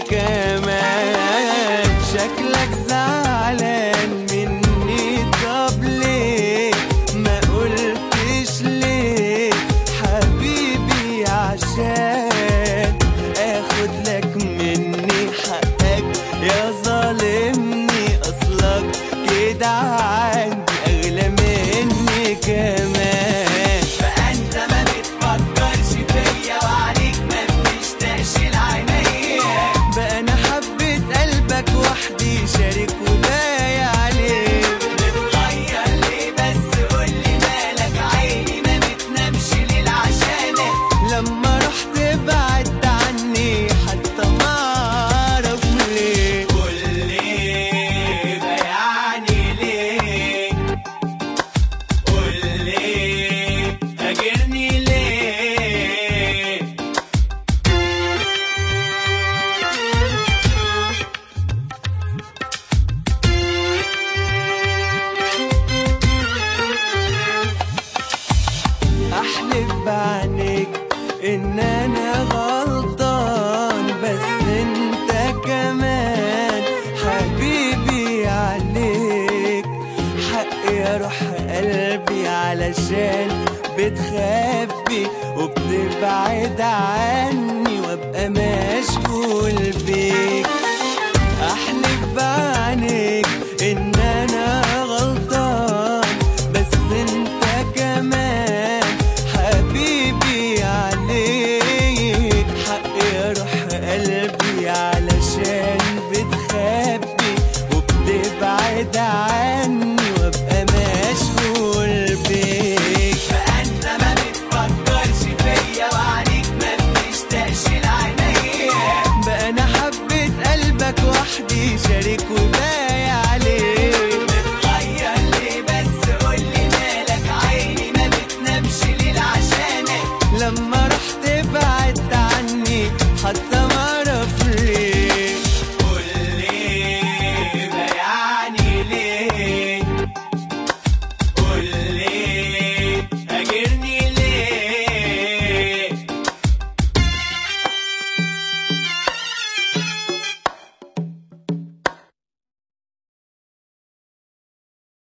كمان شكلك زعلان مني طب ليه ما قلتش ليه حبيبي عشان اخد لك مني حقك يا ظالمني اصلك كده عندي اغلى مني كمان فانت ما بتفكرش فيا وعليك ما بتشتاقش العينيا بقى انا حبيت قلبك وحدي شارك وبايع عليه بتغير ليه بس قولي مالك عيني ما بتنامش ليل عشانك لما رحت بعدت عني حتى ما اعرف ليه قول ليه بيعني ليه قول ليه هاجرني ليه احلف بعينيك ان انا غلطان بس انت كمان حبيبي عليك حق يا روح قلبي علشان بتخبي وبتبعد عني وابقى مشغول بيك احلف بعينيك ان انا غلطان بس انت كمان حبيبي عليك حق يا روح قلبي علشان بتخبي وبتبعد عني وابقى مشغول بيك فانت ما بتفكرش فيا وعليك ما بتشتاقش العينيا بقى انا حبيت قلبك وحدي شارك وبايع